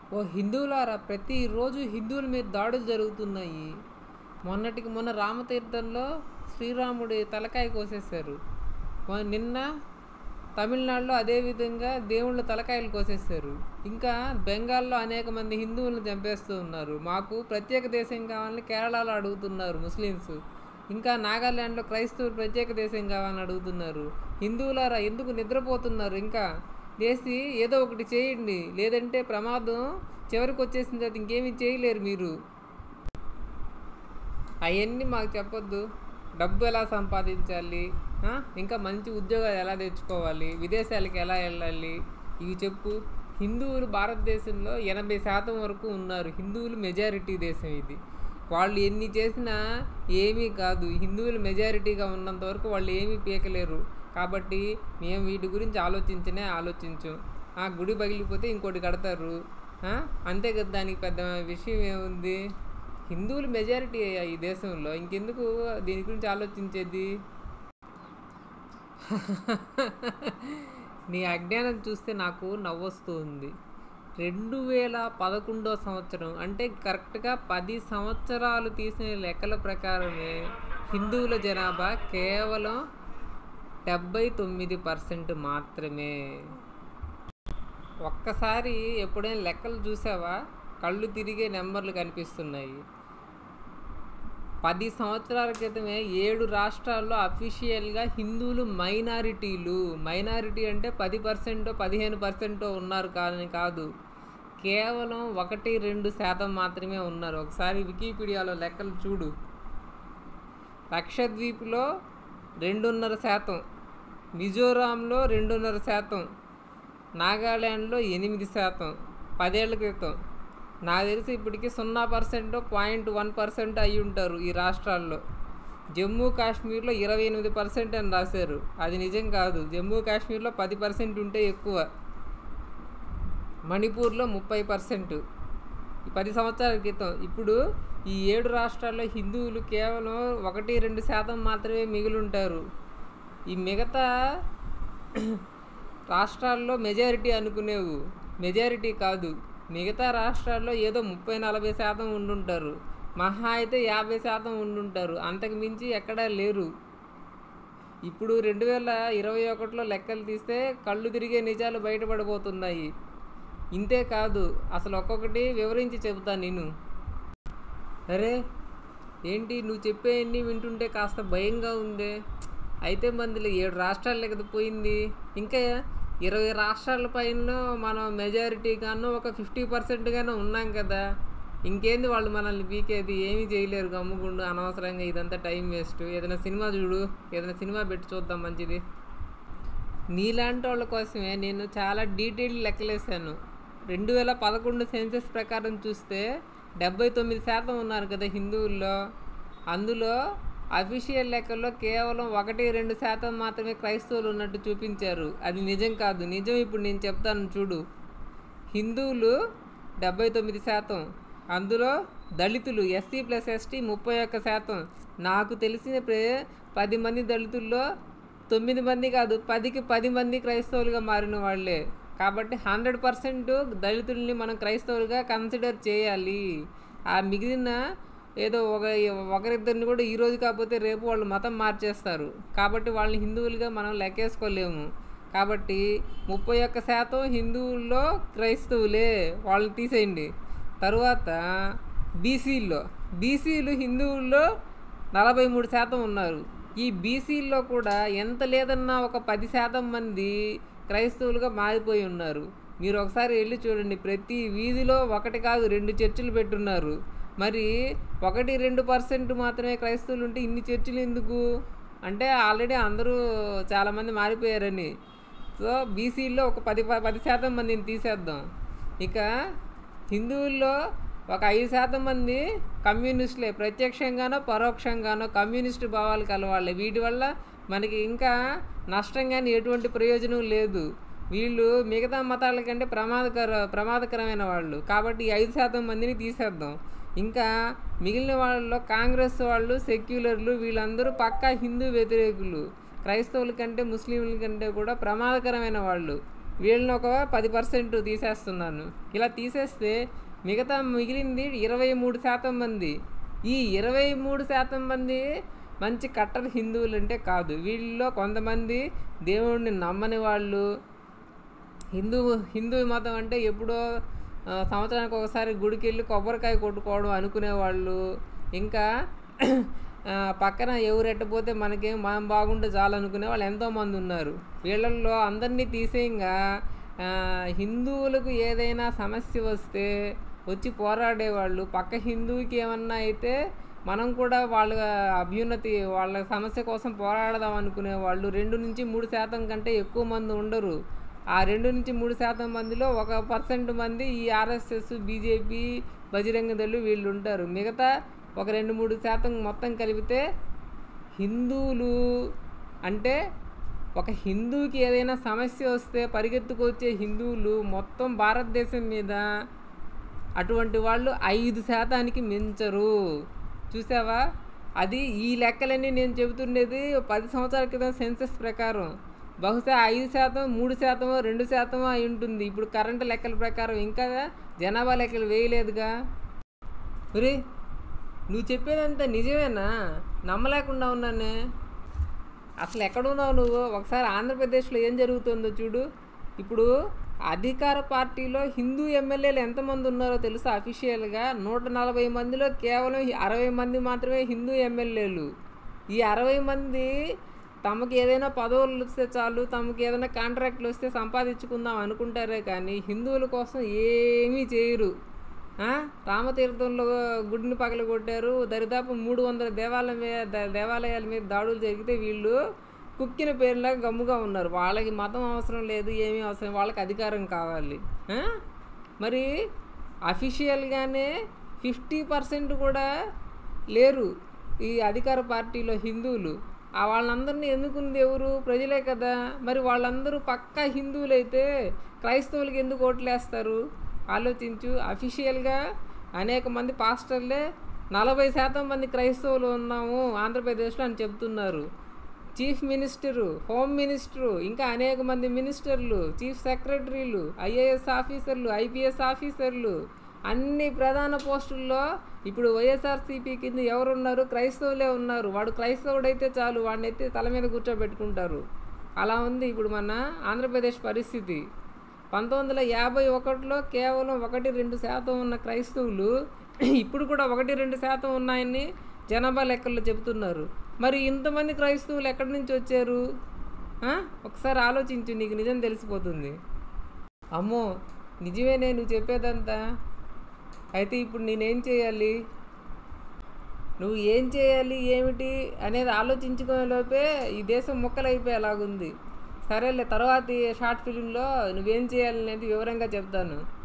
ఓ హిందువులారా ప్రతిరోజు హిందువుల మీద దాడులు జరుగుతున్నాయి మొన్నటికి మొన్న రామతీర్థంలో శ్రీరాముడి తలకాయ కోసేశారు మొ- నిన్న తమిళనాడులో అదేవిధంగా దేవుళ్ళ తలకాయలు కోసేశారు ఇంకా బెంగాల్లో అనేక మంది హిందువులను చంపేస్తూ ఉన్నారు మాకు ప్రత్యేక దేశం కావాలని కేరళలో అడుగుతున్నారు ముస్లిమ్స్ ఇంకా నాగాల్యాండ్లో క్రైస్తవులు ప్రత్యేక దేశం కావాలని అడుగుతున్నారు హిందువులారా ఎందుకు నిద్రపోతున్నారు ఇంకా లేచి ఏదో ఒకటి చేయండి లేదంటే ప్రమాదం చివరికి వచ్చేసిన తర్వాత ఇంకేమీ చేయలేరు మీరు అవన్నీ మాకు చెప్పొద్దు డబ్బు ఎలా సంపాదించాలి ఆ? ఇంకా మంచి ఉద్యోగాలు ఎలా తెచ్చుకోవాలి విదేశాలకు ఎలా వెళ్ళాలి ఇవి చెప్పు హిందువులు భారతదేశంలో ఎనభై శాతం వరకు ఉన్నారు హిందువులు మెజారిటీ దేశం ఇది వాళ్ళు ఎన్ని చేసినా ఏమీ కాదు హిందువులు మెజారిటీగా ఉన్నంత వరకు వాళ్ళు ఏమీ పీకలేరు కాబట్టి మేము వీటి గురించి ఆలోచించనే ఆలోచించం ఆ గుడి పగిలిపోతే ఇంకోటి కడతారు ఆ? అంతే కదా దానికి పెద్ద విషయం ఏముంది హిందువులు మెజారిటీ ఈ దేశంలో ఇంకెందుకు దీని గురించి ఆలోచించేది నీ అజ్ఞానం చూస్తే నాకు నవ్వొస్తూ ఉంది రెండు వేల పదకొండో సంవత్సరం అంటే కరెక్ట్గా పది సంవత్సరాలు తీసిన లెక్కల ప్రకారమే హిందువుల జనాభా కేవలం డెబ్బై తొమ్మిది పర్సెంట్ మాత్రమే ఒక్కసారి ఎప్పుడైనా లెక్కలు చూసావా కళ్ళు తిరిగే నెంబర్లు కనిపిస్తున్నాయి పది సంవత్సరాల క్రితమే ఏడు రాష్ట్రాల్లో అఫీషియల్గా హిందువులు మైనారిటీలు మైనారిటీ అంటే పది పర్సెంటో పదిహేను పర్సెంటో ఉన్నారు కానీ కాదు కేవలం ఒకటి రెండు శాతం మాత్రమే ఉన్నారు ఒకసారి వికీపీడియాలో లెక్కలు చూడు లక్షద్వీప్లో రెండున్నర శాతం మిజోరాంలో రెండున్నర శాతం నాగాల్యాండ్లో ఎనిమిది శాతం పదేళ్ల క్రితం నాకు తెలిసి ఇప్పటికి సున్నా పర్సెంట్ పాయింట్ వన్ పర్సెంట్ అయి ఉంటారు ఈ రాష్ట్రాల్లో జమ్మూ కాశ్మీర్లో ఇరవై ఎనిమిది పర్సెంట్ అని రాశారు అది నిజం కాదు జమ్మూ కాశ్మీర్లో పది పర్సెంట్ ఉంటే ఎక్కువ మణిపూర్లో ముప్పై పర్సెంట్ ఈ పది సంవత్సరాల క్రితం ఇప్పుడు ఈ ఏడు రాష్ట్రాల్లో హిందువులు కేవలం ఒకటి రెండు శాతం మాత్రమే మిగిలి ఉంటారు ఈ మిగతా రాష్ట్రాల్లో మెజారిటీ అనుకునేవు మెజారిటీ కాదు మిగతా రాష్ట్రాల్లో ఏదో ముప్పై నలభై శాతం ఉండుంటారు మహా అయితే యాభై శాతం ఉండుంటారు అంతకు మించి ఎక్కడా లేరు ఇప్పుడు రెండు వేల ఇరవై ఒకటిలో లెక్కలు తీస్తే కళ్ళు తిరిగే నిజాలు బయటపడబోతున్నాయి ఇంతే కాదు అసలు ఒక్కొక్కటి వివరించి చెబుతాను నేను అరే ఏంటి నువ్వు చెప్పేవన్నీ వింటుంటే కాస్త భయంగా ఉందే అయితే మందిలో ఏడు రాష్ట్రాలు కదా పోయింది ఇంకా ఇరవై రాష్ట్రాల పైన మనం మెజారిటీ గాను ఒక ఫిఫ్టీ పర్సెంట్గానే ఉన్నాం కదా ఇంకేంది వాళ్ళు మనల్ని పీకేది ఏమీ చేయలేరు గమ్ముగుండు అనవసరంగా ఇదంతా టైం వేస్ట్ ఏదైనా సినిమా చూడు ఏదైనా సినిమా పెట్టి చూద్దాం మంచిది నీలాంటి వాళ్ళ కోసమే నేను చాలా డీటెయిల్ లెక్కలేసాను రెండు వేల పదకొండు సెన్సెస్ ప్రకారం చూస్తే డెబ్బై తొమ్మిది శాతం ఉన్నారు కదా హిందువుల్లో అందులో అఫీషియల్ లెక్కల్లో కేవలం ఒకటి రెండు శాతం మాత్రమే క్రైస్తవులు ఉన్నట్టు చూపించారు అది నిజం కాదు నిజం ఇప్పుడు నేను చెప్తాను చూడు హిందువులు డెబ్బై తొమ్మిది శాతం అందులో దళితులు ఎస్సీ ప్లస్ ఎస్టీ ముప్పై ఒక్క శాతం నాకు తెలిసిన ప్రే పది మంది దళితుల్లో తొమ్మిది మంది కాదు పదికి పది మంది క్రైస్తవులుగా మారిన వాళ్ళే కాబట్టి హండ్రెడ్ పర్సెంట్ దళితుల్ని మనం క్రైస్తవులుగా కన్సిడర్ చేయాలి ఆ మిగిలిన ఏదో ఒక ఒకరిద్దరిని కూడా ఈ రోజు కాకపోతే రేపు వాళ్ళు మతం మార్చేస్తారు కాబట్టి వాళ్ళని హిందువులుగా మనం లెక్కేసుకోలేము కాబట్టి ముప్పై ఒక్క శాతం హిందువుల్లో క్రైస్తవులే వాళ్ళని తీసేయండి తరువాత బీసీల్లో బీసీలు హిందువుల్లో నలభై మూడు శాతం ఉన్నారు ఈ బీసీల్లో కూడా ఎంత లేదన్నా ఒక పది శాతం మంది క్రైస్తవులుగా మారిపోయి ఉన్నారు మీరు ఒకసారి వెళ్ళి చూడండి ప్రతి వీధిలో ఒకటి కాదు రెండు చర్చిలు పెట్టున్నారు మరి ఒకటి రెండు పర్సెంట్ మాత్రమే క్రైస్తవులు ఉంటే ఇన్ని చర్చిలు ఎందుకు అంటే ఆల్రెడీ అందరూ చాలామంది మారిపోయారని సో బీసీల్లో ఒక పది ప- పది శాతం మందిని తీసేద్దాం ఇక హిందువుల్లో ఒక ఐదు శాతం మంది కమ్యూనిస్టులే ప్రత్యక్షంగానో పరోక్షంగానో కమ్యూనిస్టు భావాలు కలవాళ్ళే వీటి వల్ల మనకి ఇంకా నష్టం కానీ ఎటువంటి ప్రయోజనం లేదు వీళ్ళు మిగతా మతాల కంటే ప్రమాదకర ప్రమాదకరమైన వాళ్ళు కాబట్టి ఈ ఐదు శాతం మందిని తీసేద్దాం ఇంకా మిగిలిన వాళ్ళలో కాంగ్రెస్ వాళ్ళు సెక్యులర్లు వీళ్ళందరూ పక్కా హిందూ వ్యతిరేకులు క్రైస్తవుల కంటే ముస్లింల కంటే కూడా ప్రమాదకరమైన వాళ్ళు వీళ్ళని ఒక పది పర్సెంట్ తీసేస్తున్నాను ఇలా తీసేస్తే మిగతా మిగిలింది ఇరవై మూడు శాతం మంది ఈ ఇరవై మూడు శాతం మంది మంచి కట్టర్ హిందువులు అంటే కాదు వీళ్ళలో కొంతమంది దేవుణ్ణి నమ్మని వాళ్ళు హిందూ హిందూ మతం అంటే ఎప్పుడో ఆ, సంవత్సరానికి ఒకసారి గుడికి వెళ్ళి కొబ్బరికాయ కొట్టుకోవడం అనుకునేవాళ్ళు ఇంకా ఆ, పక్కన ఎవరు ఎట్టపోతే మనకేం మనం బాగుంటే చాలు అనుకునే వాళ్ళు ఎంతోమంది ఉన్నారు వీళ్ళల్లో అందరినీ తీసేయంగా ఆ, హిందువులకు ఏదైనా సమస్య వస్తే వచ్చి పోరాడేవాళ్ళు పక్క హిందువుకి ఏమన్నా అయితే మనం కూడా వాళ్ళ అభ్యున్నతి వాళ్ళ సమస్య కోసం పోరాడదాం అనుకునే వాళ్ళు రెండు నుంచి మూడు శాతం కంటే ఎక్కువ మంది ఉండరు ఆ రెండు నుంచి మూడు శాతం మందిలో ఒక పర్సెంట్ మంది ఈ ఆర్ఎస్ఎస్ బీజేపీ బజరంగ దళ్ళు వీళ్ళు ఉంటారు మిగతా ఒక రెండు మూడు శాతం మొత్తం కలిపితే హిందువులు అంటే ఒక హిందువుకి ఏదైనా సమస్య వస్తే పరిగెత్తుకొచ్చే హిందువులు మొత్తం భారతదేశం మీద అటువంటి వాళ్ళు ఐదు శాతానికి మించరు చూసావా అది ఈ లెక్కలన్నీ నేను చెబుతుండేది పది సంవత్సరాల క్రితం సెన్సెస్ ప్రకారం బహుశా ఐదు శాతం మూడు శాతమో రెండు శాతమో అయి ఉంటుంది ఇప్పుడు కరెంటు లెక్కల ప్రకారం ఇంకా జనాభా లెక్కలు వేయలేదుగా ఒరే నువ్వు చెప్పేదంతా నిజమేనా నమ్మలేకుండా ఉన్నానే అసలు ఎక్కడున్నావు నువ్వు ఒకసారి ఆంధ్రప్రదేశ్లో ఏం జరుగుతుందో చూడు ఇప్పుడు అధికార పార్టీలో హిందూ ఎమ్మెల్యేలు ఎంతమంది ఉన్నారో తెలుసా అఫీషియల్గా నూట నలభై మందిలో కేవలం అరవై మంది మాత్రమే హిందూ ఎమ్మెల్యేలు ఈ అరవై మంది తమకి ఏదైనా పదవులు వస్తే చాలు తమకి ఏదైనా కాంట్రాక్ట్లు వస్తే సంపాదించుకుందాం అనుకుంటారే కానీ హిందువుల కోసం ఏమీ చేయరు ఆ? రామతీర్థంలో గుడిని పగలగొట్టారు దరిదాపు మూడు వందల దేవాలయం మీద ద- దేవాలయాల మీద దాడులు జరిగితే వీళ్ళు కుక్కిన పేరులాగా గమ్ముగా ఉన్నారు వాళ్ళకి మతం అవసరం లేదు ఏమీ అవసరం వాళ్ళకి అధికారం కావాలి ఆ? మరి అఫీషియల్గానే ఫిఫ్టీ పర్సెంట్ కూడా లేరు ఈ అధికార పార్టీలో హిందువులు ఆ వాళ్ళందరినీ ఎన్నుకుంది ఎవరు ప్రజలే కదా మరి వాళ్ళందరూ పక్కా హిందువులైతే క్రైస్తవులకి ఎందుకు ఓట్లేస్తారు ఆలోచించు అఫీషియల్గా అనేక మంది పాస్టర్లే నలభై శాతం మంది క్రైస్తవులు ఉన్నాము ఆంధ్రప్రదేశ్లో అని చెప్తున్నారు చీఫ్ మినిస్టరు హోమ్ మినిస్టరు ఇంకా అనేక మంది మినిస్టర్లు చీఫ్ సెక్రటరీలు ఐఏఎస్ ఆఫీసర్లు ఐపీఎస్ ఆఫీసర్లు అన్ని ప్రధాన పోస్టుల్లో ఇప్పుడు వైఎస్ఆర్సీపీ కింద ఎవరున్నారు క్రైస్తవులే ఉన్నారు వాడు క్రైస్తవుడైతే చాలు వాడిని ఎత్తి తల మీద కూర్చోబెట్టుకుంటారు అలా ఉంది ఇప్పుడు మన ఆంధ్రప్రదేశ్ పరిస్థితి పంతొమ్మిది వందల యాభై ఒకటిలో కేవలం ఒకటి రెండు శాతం ఉన్న క్రైస్తవులు ఇప్పుడు కూడా ఒకటి రెండు శాతం ఉన్నాయని జనాభా లెక్కల్లో చెబుతున్నారు మరి ఇంతమంది క్రైస్తవులు ఎక్కడి నుంచి వచ్చారు ఆ? ఒకసారి ఆలోచించు నీకు నిజం తెలిసిపోతుంది అమ్మో నిజమేనే నువ్వు చెప్పేదంతా అయితే ఇప్పుడు నేనేం చేయాలి నువ్వు ఏం చేయాలి ఏమిటి అనేది ఆలోచించుకునే లోపే ఈ దేశం ముక్కలైపోయేలాగుంది సరేలే తర్వాత షార్ట్ ఫిలింలో నువ్వేం చేయాలి అనేది వివరంగా చెప్తాను